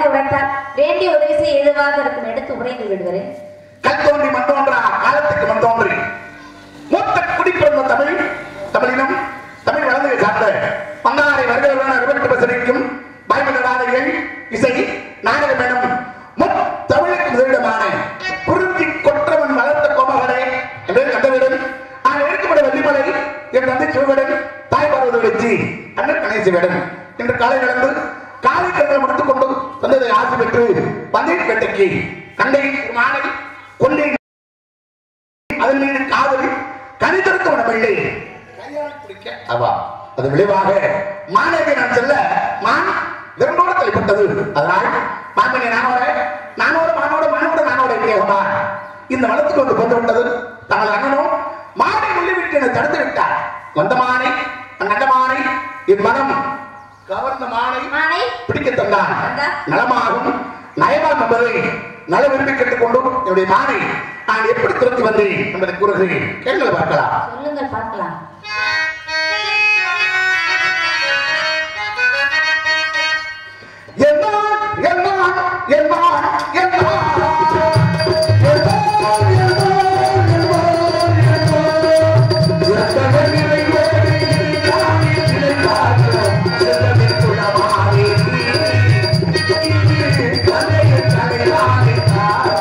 உரைத்தால் வேண்டிய உதவி செய்ய எதுவாக இருக்கும் எடுத்து உரைந்து விடுகிறேன் கல் தோன்றி மண் தோன்றா காலத்துக்கு மண் தோன்றி மூத்த குடிப்பிறந்த தமிழ் தமிழினம் தமிழ் வளர்ந்து சார்ந்த பங்காரை வருகிறவர்கள் அறுபட்டு பசரிக்கும் பயமில்லாதவர்கள் இசை நாடகம் எனும் முத்தமிழுக்கு முதலிடமான குருத்தி கொற்றவன் வளர்த்த கோமகனே என்று கண்டவிடன் நான் எடுக்கப்பட வெள்ளிமலை என் தந்தை சிவகடன் தாய் பார்வதி வச்சு அண்ணன் கணேசவேடன் இன்று காலை நடந்து காலை கண்களை முடித்துக் கொண்டு தந்தை ஆசி பெற்று பந்தயப்பேட்டைக்கு கண்டை மாலை கொண்டை அதன் மீது காதல் கணிதற்கு உணவில்லை அவா அது விளைவாக மாணவி நான் செல்ல மான் விரும்போடு தலைப்பட்டது அதனால் மாமனி நானோட நானோட மானோட மானோட நானோட கேகமா இந்த வளத்துக்கு வந்து கொண்டு விட்டது தங்கள் அண்ணனும் மானை உள்ளிவிட்டு என்னை தடுத்து விட்டார் வந்த மானை நல்ல மானை என் மனம் கவர்ந்த மானை மானை பிடிக்க தந்தான் தந்தான். நலமாகும் நயமாகும் என்பதை நல விரும்பி கேட்டுக்கொண்டு என்னுடைய மானை நான் எப்படி துரத்தி வந்தேன் என்பதை கூறுகிறேன் கேள்வி பார்க்கலாம் சொல்லுங்கள் பார்க்கலாம் என்னான், என்னான், என்னான், என்னான். என்னான், என்னான், என்னான், என்னான். எத்தனை நிறைவோடு நான் நினைவாக செல்லவே குணமானே. இது கலையின் தலையானே நான்.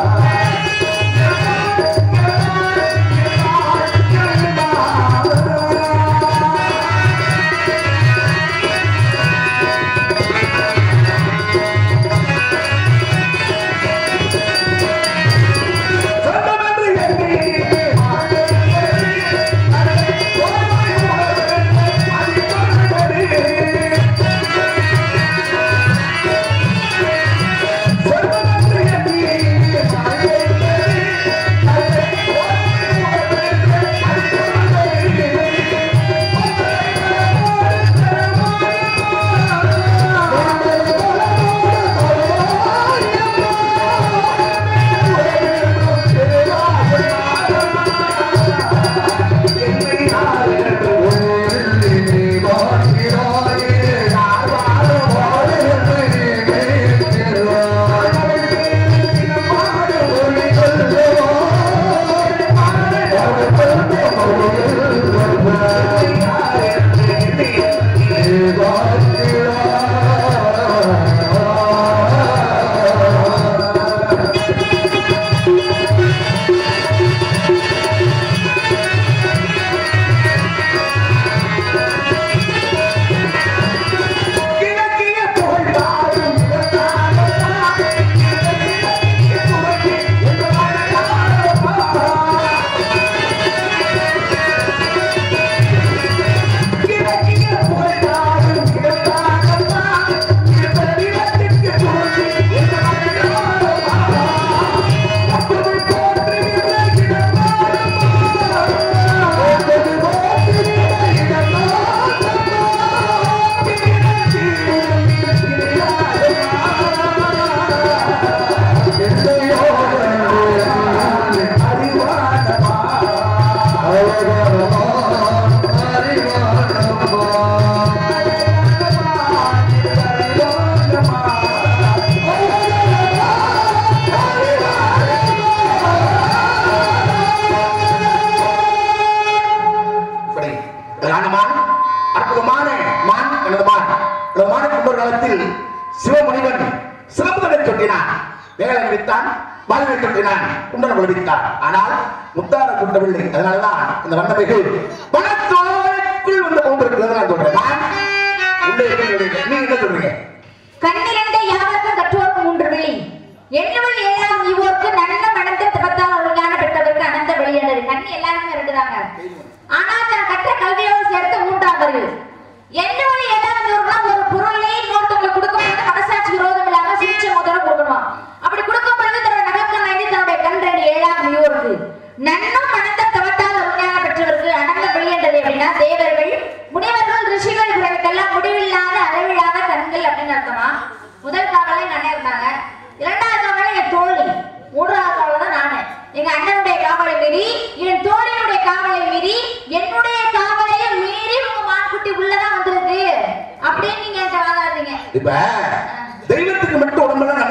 இப்படி ஞானமான் அற்புதமான மான் எனது மான் எனது மான கும்பர் காலத்தில் சிவமுனிவன் சிறப்புதனை சொட்டினான் வேலை விட்டான் வாழ்வை சொட்டினான் குண்டன விளைவித்தான் ஆனால் முத்தார குண்டவில்லை அதனாலதான் இந்த வண்ணமைகள் பணத்தோருக்குள் வந்து கொண்டிருக்கிறது நான் சொல்றேன் நான் உள்ளே இருக்கிறது. நீங்க என்ன சொல்றீங்க கண்ணிரண்டை யாவருக்கும் கற்றோர்க்கு மூன்று விழி எண்ணுவல் ஏழாம் இவோர்க்கு நன்ன மணந்த திபத்தால் ஒழுங்கான பெற்றவருக்கு அனந்த வெளியினர் கண்ணி எல்லாருமே இருக்குதாங்க ஆனா தன் கற்ற கல்வியோடு சேர்த்து மூன்றாம் அறிவு எண்ணுவல் ஏழாம் இவர்லாம் ஒரு பொருளை இன்னொருத்தவங்களுக்கு கொடுக்கும்போது மனசாட்சி விரோதம் இல்லாம சிரிச்ச முதல்ல கொடுக்கணும் அப்படி கொடுக்கும் பொழுது தன்னோட நகக்கம் வாங்கி தன்னுடைய கண் ரெண்டு ஏழாம் இவருக்கு நன்னும் மணந்த தவத்தால் ஒழுங்கான பெற்றவருக்கு அனந்த வெளியிட்டது அப்படின்னா தேவர்கள் முனிவர்கள் ரிஷிகள் இவர்களுக்கெல்லாம் முடிவில்லாத அளவில்லாத கண்கள் அப்படின்னு அர்த்தமா முதல் காவலை எங்க அண்ணன் இருந்தாங்க இரண்டாவது காவலை என் தோழி மூன்றாவது காவலை தான் நானு எங்க அண்ணனுடைய காவலை மீறி என் தோழியுடைய காவலை மீறி என்னுடைய காவலையும் மீறி உங்க மான்குட்டி உள்ளதான் வந்திருக்கு அப்படின்னு நீங்க என்கிட்ட வாதாடுறீங்க இப்ப தெய்வத்துக்கு மட்டும் உடம்புல நம்ம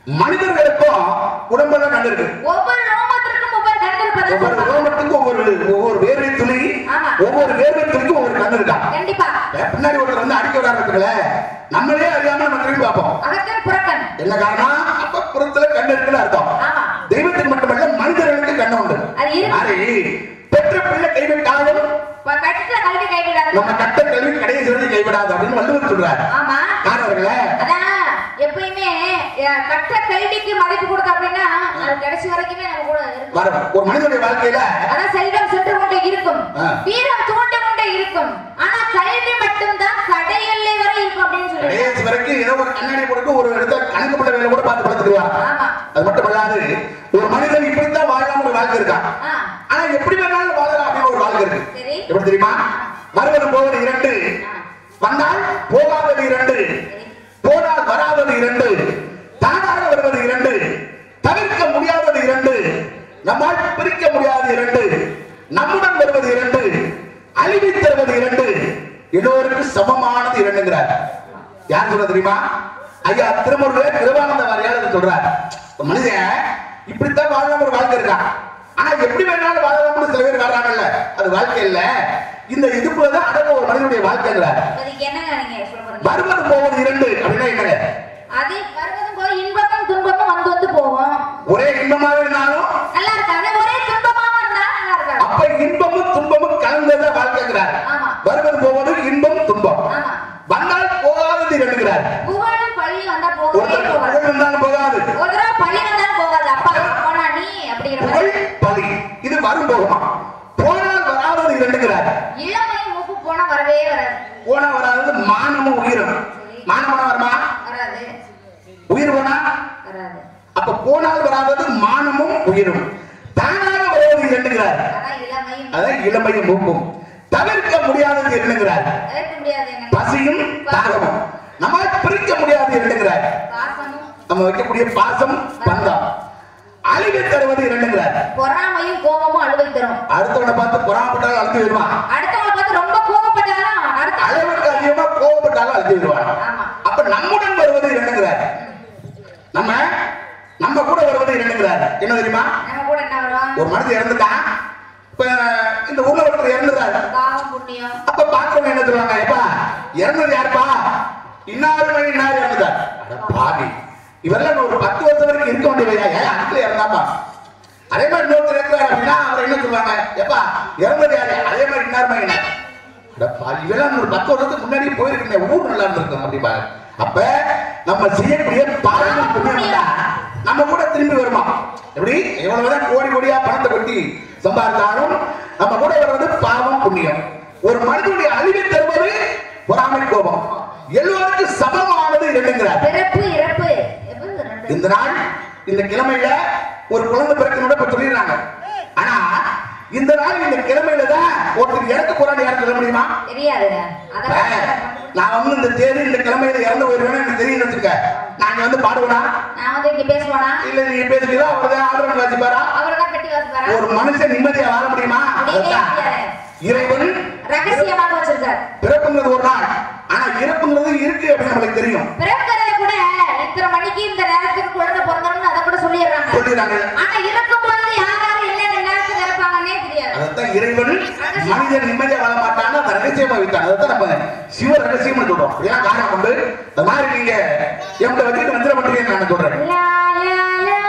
மனிதர்களுக்கும் உடம்பெல்லாம் கண்ணு இருக்கு ஒவ்வொரு ரோமத்திற்கும் ஒவ்வொரு கண் இருப்பதா ஒவ்வொரு சொல்றாங்க. ரோமத்துக்கும் ஒவ்வொரு ஒவ்வொரு வேர்வை துளி ஆமா. ஒவ்வொரு வேர்வை துளிக்கும் ஒவ்வொரு கண்ணு இருக்கா கண்டிப்பா பின்னாடி ஒருத்தர் வந்து அடிக்க விடாதுல நம்மளே அறியாம நம்ம திரும்பி பார்ப்போம் அகத்தன் புறக்கண் என்ன காரணம் அப்ப புறத்துல கண்ணு இருக்குன்னு அர்த்தம் ஆமா தெய்வத்துக்கு மட்டுமல்ல மனிதர்களுக்கு கண்ணு உண்டு அது இருக்கு. மாறி பெற்ற பிள்ளை கைவிட்டாலும் ப- கட்டிட கல்வி கைவிடாது நம்ம கட்ட கல்வி கடைசி வரைக்கும் கைவிடாது அப்படின்னு வள்ளுவர் சொல்றாரு ஆமா காரணவர்களே அதான் எப்பயுமே அஹ், கற்ற கல்விக்கு மதிப்பு கொடுக்க அப்படின்னா அது கடைசி வரைக்குமே நம்ம கூட இருக்கும் வரும் ஒரு மனிதனுடைய வாழ்க்கையில அதான் செல்வம் சென்று கொண்டே இருக்கும் ஆ. வீரம் தோண்டு கொண்டே இருக்கும் ஆனா கல்வி மட்டும்தான் கடை எல்லை வரை இருக்கும் அப்படின்னு சொல்லி கடைசி வரைக்கும் ஏதோ ஒரு கண்ணாடி போட்டு ஒரு இடத்துல கணக்கு பண்ண வேலை கூட பார்த்து படுத்துக்குவார் ஆமா அது மட்டும் அல்லாது ஒரு மனிதன் இப்படித்தான் வாழலாம் ஒரு வாழ்க்கை இருக்கா ஆ, ஆனா எப்படி வேணாலும் வாழலாம் அப்படின்னு ஒரு வாழ்க்கை இருக்கு சரி எப்படி தெரியுமா வருவது போவது இரண்டு வந்தால் போகாதது இரண்டு போனால் வராதது இரண்டு தானாக வருவது இரண்டு தவிர்க்க முடியாதது இரண்டு நம்மால் பிரிக்க முடியாதது இரண்டு நம்முடன் வருவது இரண்டு அழிவி தருவது இரண்டு எல்லோருக்கும் சமமானது இரண்டுங்கிறார் யார் சொல்ல தெரியுமா ஐயா திருமுருகே கிருபானந்த வாரியார் சொல்றார் ஒரு மனுஷன் இப்படித்தான் வாழலாம் ஒரு வாழ்க்கை இருக்கா ஆனா எப்படி வேணாலும் வாழலாம்னு சில பேர் வாழ்றாங்கல்ல அது வாழ்க்கை இல்ல இந்த இதுக்குள்ளதான் அடங்க ஒரு மனிதனுடைய வாழ்க்கைங்கிறார் அதுக்கு என்னங்க நீங்க சொல்ல போறீங்க வருவது போவது இரண்டு அப்படின்னா என்னங்க அது வருவதும் போது இன்பமும் துன்பமும் வந்து வந்து போகும் ஒரே இன்பமாக இருந்தாலும் நல்லா இருக்காது ஒரே துன்பமாவும் இருந்தா நல்லா இருக்காது அப்ப இன்பமும் துன்பமும் கலந்தத வாழ்க்கைங்கிறார் ஆமா. வருவது போவது இன்பம் துன்பம் ஆமா வந்தால் போகாதது இரண்டுங்கிறார் புகழும் பழி வந்தா போகவே ஒருத்தர் போகாது புகழ் இருந்தாலும் போகாது ஒரு தடவை பழி வந்தாலும் போகாது அப்பா போனா நீ அப்படிங்கிற புகழ் மாதிரி பலி இது வரும் போகுமா போனால் வராதது இரண்டுங்கிறார் இளமையும் மூப்பு போனா வரவே வராது போனா வராதது மானமும் உயிரும் மானம் போனா வருமா வராது உயிர் போனா வராது அப்ப போனால் வராதது மானமும் உயிரும் தானாக வருவது இரண்டுங்கிறார் அதான் இளமையும் அதான் இளமையும் மூப்பும் தவிர்க்க முடியாதது இரண்டுங்கிறார் தவிர்க்க முடியாது என்ன பசியும் தாகமும் நம்மால் பிரிக்க முடியாது இரண்டுங்கிறார் பாசமும் நம்ம வைக்கக்கூடிய பாசம் பந்தம் அழிவை தருவது இரண்டுங்கிறார் பொறாமையும் கோபமும் அழுவை தரும் அடுத்தவனை பார்த்து பொறாமப்பட்டாலும் அழுத்து விடுவான் அடுத்தவங்களை பார்த்து ரொம்ப கோபப்பட்டாலும் அடுத்த அளவுக்கு அதிகமா கோபப்பட்டாலும் அழுத்து விடுவான் ஆமா அப்ப நம்முடன் வருவது இரண்டுங்கிறார் நம்ம நம்ம கூட வருவது இரண்டுங்கிறார் என்ன தெரியுமா நம்ம கூட என்ன வரும் ஒரு மனிதன் இறந்துட்டான் இப்ப இந்த ஊர்ல ஒருத்தர் இறந்துறாரு பாவம் புண்ணியம் அப்ப பாக்குறவங்க என்ன சொல்லுவாங்க எப்பா இறந்தது யாருப்பா இன்னாரு மணி இன்னாரு இறந்துட்டார் அட பாவி இவரெல்லாம் ஒரு பத்து வருஷம் வரைக்கும் இருக்க வேண்டியவையா ஏன் அங்கிள் இறந்தாப்பா அதே மாதிரி இன்னொருத்தர் இருக்கிறார் அப்படின்னா அவர் என்ன சொல்லுவாங்க எப்பா இறந்தது யாரு அதே மாதிரி இன்னார் மணி இன்னார் அட பாவி இவெல்லாம் ஒரு பத்து வருஷத்துக்கு முன்னாடி போயிருக்கீங்க ஊர் நல்லா இருந்திருக்கும் அப்படிப்பா அப்ப நம்ம செய்யக்கூடிய பாவம் புண்ணியம் தான் நம்ம கூட திரும்பி வருமா எப்படி எவ்வளவுதான் கோடி கோடியா பணத்தை கொட்டி சம்பாதித்தாலும் நம்ம கூட வருவது பாவம் புண்ணியம் ஒரு மனிதனுடைய அழிவை தருவது பொறாமை கோபம் எல்லோருக்கும் சமமானது இரண்டுங்கிறார் பிறப்பு இறப்பு எப்படி ரெண்டு? இந்த நாள் இந்த கிழமையில ஒரு குழந்தை பிறக்கணும் இப்ப சொல்லிடுறாங்க ஆனா இந்த நாள் இந்த கிழமையில தான் ஒருத்தர் இறக்க போறான்னு யாரும் சொல்ல முடியுமா தெரியாதுங்க அதெல்லாம் நான் வந்து இந்த தேதி இந்த கிழமையில இறந்து போயிருவேன்னு எனக்கு தெரியும் வச்சுக்க நாங்க வந்து பாடுவேனா நான் வந்து இங்க பேசுவானா இல்ல நீ பேசுறீங்களா அவர்தான் ஆர்டர் வச்சுப்பாரா அவர் தான் கட்டி வாசிப்பாரா ஒரு மனுஷன் நிம்மதியா வாழ முடியுமா முடியவே அதுதான். முடியாது. இறைவன் ரகசியமாக வச்சிருக்காரு பிறப்புங்கிறது ஒரு நாள் ஆனா இறப்புங்கிறது இருக்கு அப்படின்னு நம்மளுக்கு தெரியும் பிறக்கிறத கூட இத்தனை மணிக்கு இந்த நேரத்துக்கு குழந்தை பிறந்தோம்னு அதை கூட சொல்லிடுறாங்க சொல்லிடுறாங்க ஆனா இறக்கும் பொழுது யார் யார் என்னென்ன நேரத்துக்கு இறப்பாங்கன்னே தெரியாது அதைத்தான் இறைவன் மனிதன் நிம்மதியா வாழ மாட்டான்னு அந்த ரகசியமா வைத்தான் அதைத்தான் நம்ம சிவ ரகசியம்னு சொல்றோம் ஏன்னா காரணம் கொண்டு இந்த மாதிரி நீங்க என்கிட்ட வச்சுட்டு வந்துட மாட்டீங்கன்னு நான் சொல்றேன் லா, லா, லா.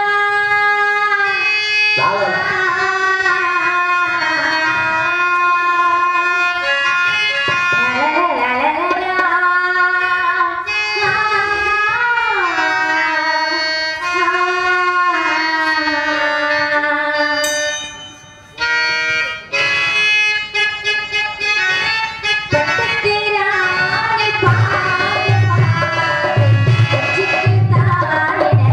லா, லா, லா. பட்டுக்கிறானே பாடு பாடு, கொச்சிக்கு தானே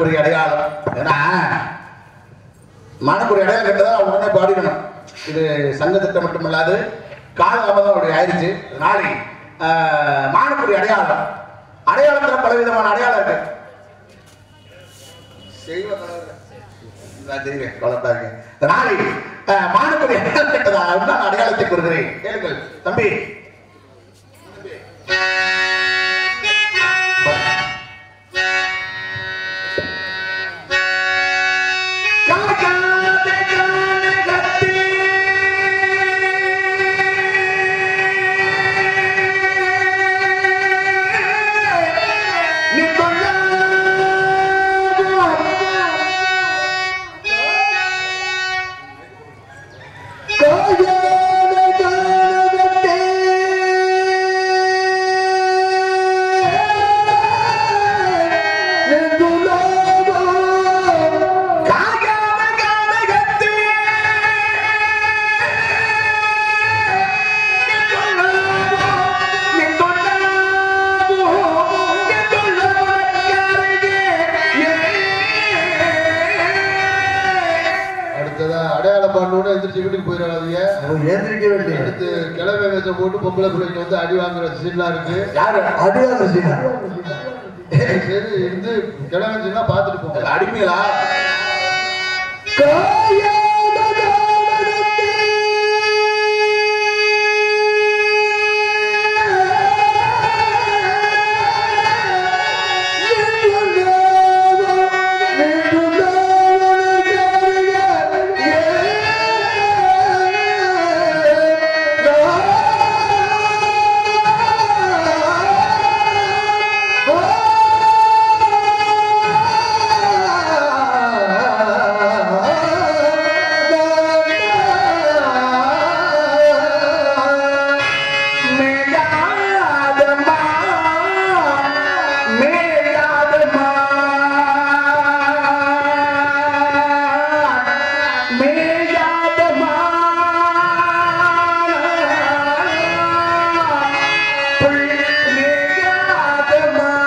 மானுக்குரிய அடையாளம் ஏன்னா மானுக்குரிய அடையாளம் கட்டதா உடனே பாடிக்கணும் இது சங்க திட்டம் மட்டுமல்லாது காலகாமதம் அப்படி ஆயிடுச்சு நாளை மானுக்குரிய அடையாளம் அடையாளத்துல பல விதமான அடையாளம் இருக்கு செய்வ தலைவர். நான் செய்வேன், கவலைப்படாதீங்க. நாளை அஹ், மானுக்குரிய அடையாளம் கட்டதா நான் அடையாளத்தை கூறுகிறேன் கேளுங்கள் தம்பி காக்காதே கானகத்தே அடுத்ததா அடையாளம் பண்ணணும்னு எந்திரிச்சு வீட்டுக்கு போயிடாதீங்க ஏந்திரிக்க வேண்டிய அடுத்து கிளம்பி வச்ச போட்டு பொம்பளை பிள்ளைங்க வந்து அடி வாங்குற சீன்லாம் இருக்கு யாரு அடியாத செய்யா சரி இருந்து கிளம்பிச்சுன்னா பார்த்துட்டு போங்க அடிமைகளா மேயாதமா மேயாதமா மேயாதமா புல் மேயாதமா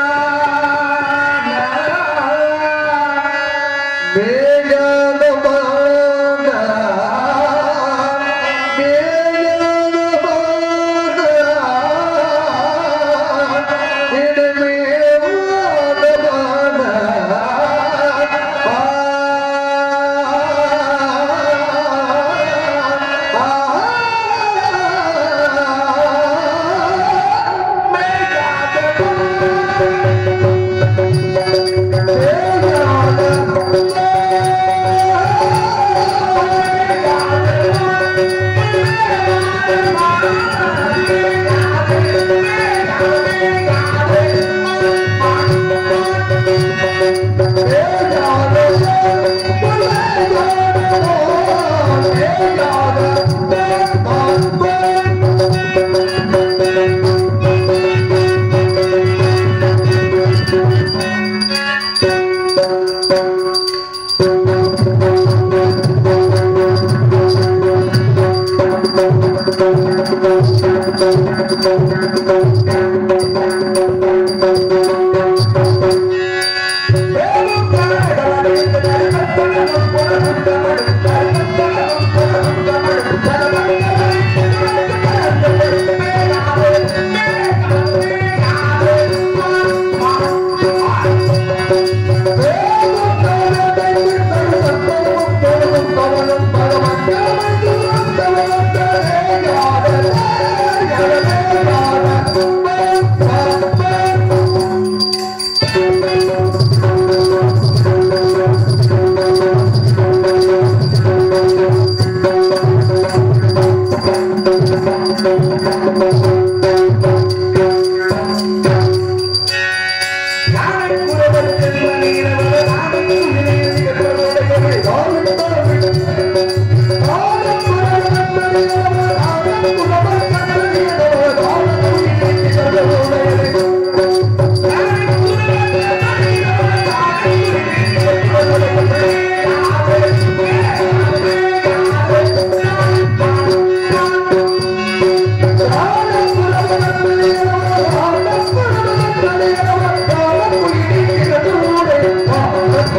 ஆ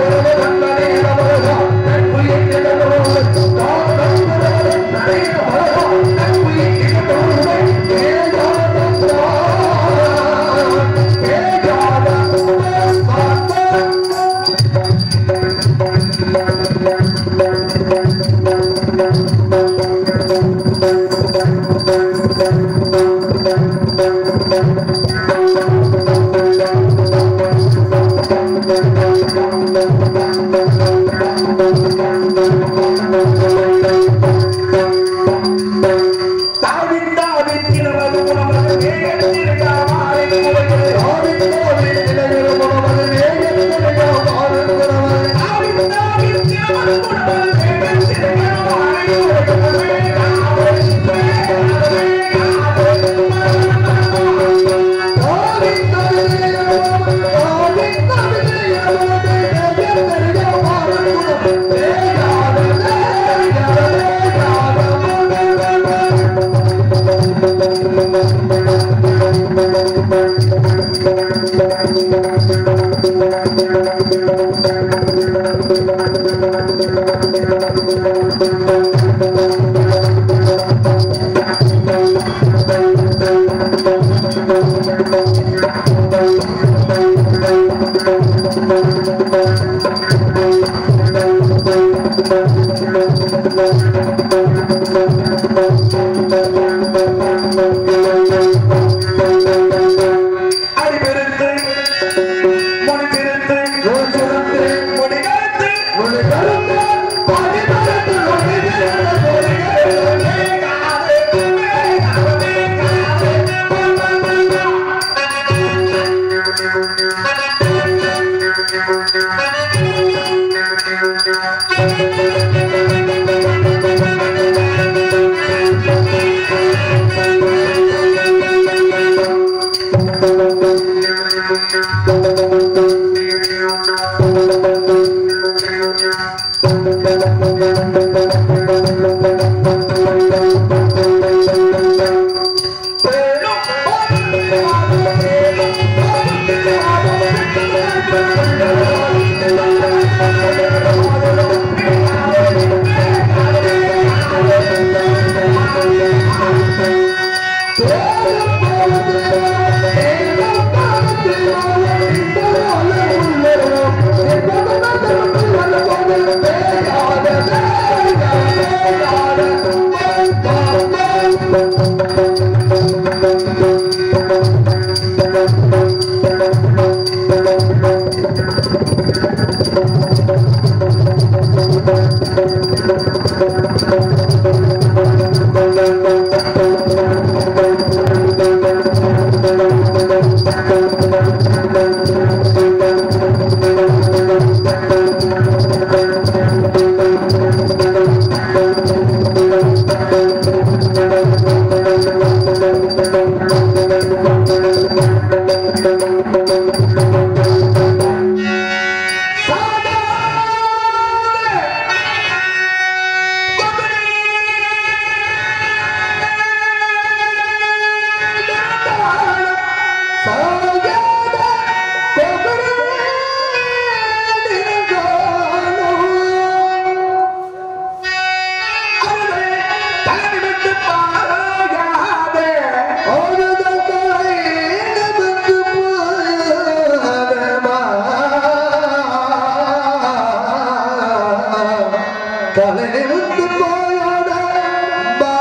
அடிபெருத்து முடித்திருத்து முடிகருத்து தலைநிமிர்ந்து பாராயாதே தலைநிறுத்து போயோட பா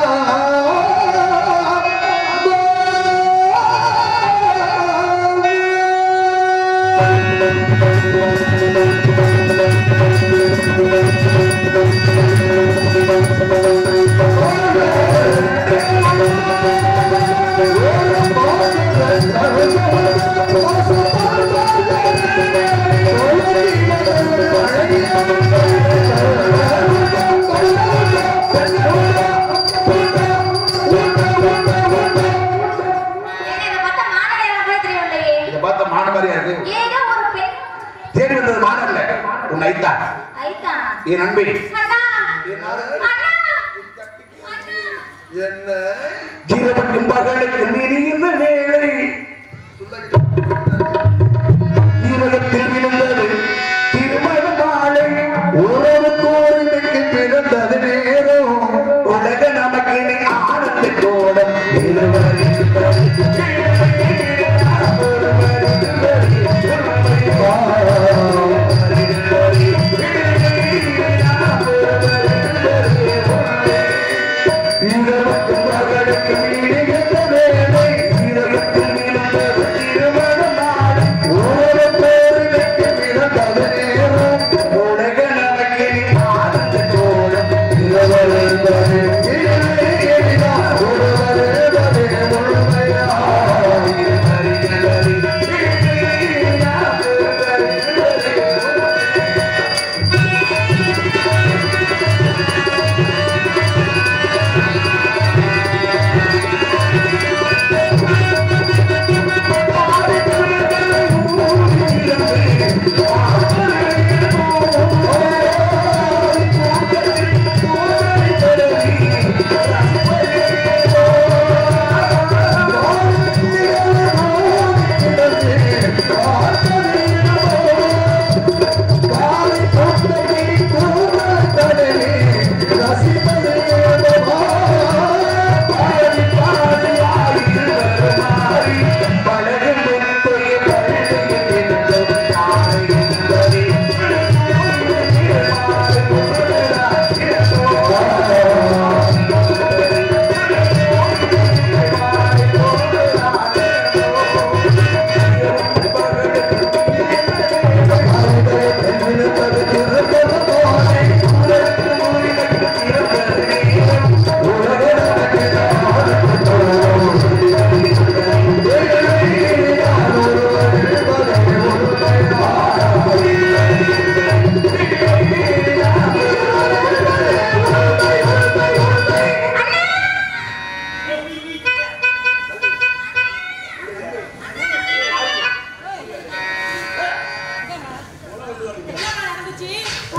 என்ன இதை பார்த்தா மானடையாளம் கூட தெரியவில்லையே. இதை பார்த்த மான மாதிரியா இருக்கு ஏதோ ஒரு பெண் தேடி வந்தது மான இல்ல உன் ஐத்தா ஐத்தா. என் நண்பி அண்ணா! அண்ணா! அண்ணா! என்ன ஜீவபட்டும் பகலுக்கு நெறிந்த வேளை இருதயத்தில் விழுந்தது திருமண மாலை ஒரு கோரிக்கைக்கு பிறந்தது நேரம் உலக நமக்கு இனி ஆனந்தத்தோட இருபத்தி மகளுக்கு வீடுகின்ற வேலை இருபத்தி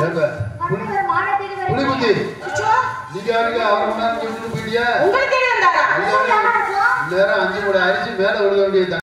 ஏங்க, புலி- கணவர் மானத்தேடி வருகிறார். புலிகுத்தி. அச்சோ, நீங்க யாருங்க அவர் முன்னாடி சொல்லிட்டு போயிட்டியா உங்களுக்கு தேடி வந்தாரா நேரம் அஞ்சு கூட அரிசி மேல விழுக வேண்டியது